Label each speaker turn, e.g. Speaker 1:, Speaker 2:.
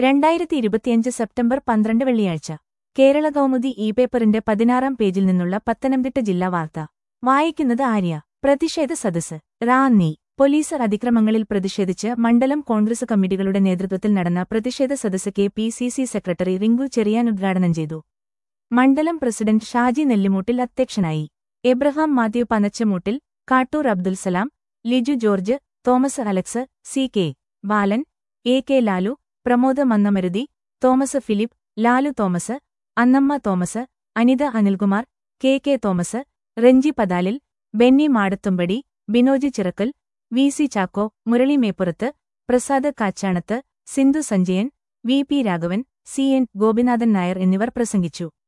Speaker 1: രണ്ടായിരത്തി ഇരുപത്തിയഞ്ച് സെപ്റ്റംബർ പന്ത്രണ്ട് വെള്ളിയാഴ്ച കേരള കൗമുദി ഇ പേപ്പറിന്റെ പതിനാറാം പേജിൽ നിന്നുള്ള പത്തനംതിട്ട ജില്ലാ വാർത്ത വായിക്കുന്നത് ആര്യ പ്രതിഷേധ സദസ് റാന്നി പോലീസ് അതിക്രമങ്ങളിൽ പ്രതിഷേധിച്ച് മണ്ഡലം കോൺഗ്രസ് കമ്മിറ്റികളുടെ നേതൃത്വത്തിൽ നടന്ന പ്രതിഷേധ സദസ് K P C C secretary Rinku Cherian ഉദ്ഘാടനം ചെയ്തു മണ്ഡലം പ്രസിഡന്റ് ഷാജി നെല്ലിമൂട്ടിൽ അധ്യക്ഷനായി Abraham Mathew Panachamoottil Kattoor Abdul Salam Liju George Thomas Alex C K Balan A K Lalu Pramod Mannamaruthi Thomas Philip Lalu Thomas Annamma Thomas Anitha Anilkumar K K Thomas Renji Pathalil Benny Madathumpady Binoj Chirakkal V C Chacko Murali Meppurath Prasad Kachanath Sindhu Sanjayan V P Raghavan C N Gopinathan Nair എന്നിവർ പ്രസംഗിച്ചു